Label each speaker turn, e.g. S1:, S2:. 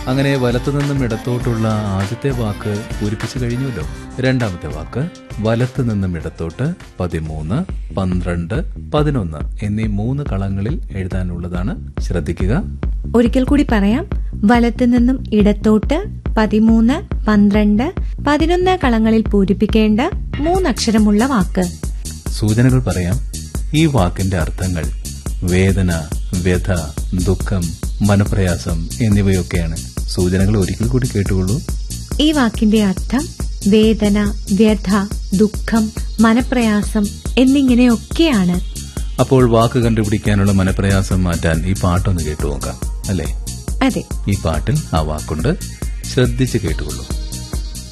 S1: അങ്ങനെ വലത്തു നിന്നും ഇടത്തോട്ടുള്ള ആദ്യത്തെ വാക്ക് പൂരിപ്പിച്ചു കഴിഞ്ഞുവല്ലോ രണ്ടാമത്തെ വാക്ക് വലത്തു നിന്നും ഇടത്തോട്ട് പതിമൂന്ന് പന്ത്രണ്ട് പതിനൊന്ന് എന്നീ മൂന്ന് കളങ്ങളിൽ എഴുതാനുള്ളതാണ് ശ്രദ്ധിക്കുക
S2: ഒരിക്കൽ കൂടി പറയാം വലത്തു നിന്നും ഇടത്തോട്ട് പതിമൂന്ന് പന്ത്രണ്ട് പതിനൊന്ന് കളങ്ങളിൽ പൂരിപ്പിക്കേണ്ട മൂന്നക്ഷരമുള്ള വാക്ക്
S1: സൂചനകൾ പറയാം ഈ വാക്കിന്റെ അർത്ഥങ്ങൾ വേദന വ്യഥ ദുഃഖം മനപ്രയാസം എന്നിവയൊക്കെയാണ് സൂചനകൾ ഒരിക്കൽ കൂടി കേട്ടുകൊള്ളൂ
S2: ഈ വാക്കിന്റെ അർത്ഥം വേദന വ്യഥ ദുഃഖം മനപ്രയാസം എന്നിങ്ങനെയൊക്കെയാണ്
S1: അപ്പോൾ വാക്ക് കണ്ടുപിടിക്കാനുള്ള മനപ്രയാസം മാറ്റാൻ ഈ പാട്ടൊന്ന് കേട്ടു നോക്കാം അല്ലേ
S2: അതെ
S1: ഈ പാട്ടിൽ ആ വാക്കുണ്ട് ശ്രദ്ധിച്ച് കേട്ടുകൊള്ളൂ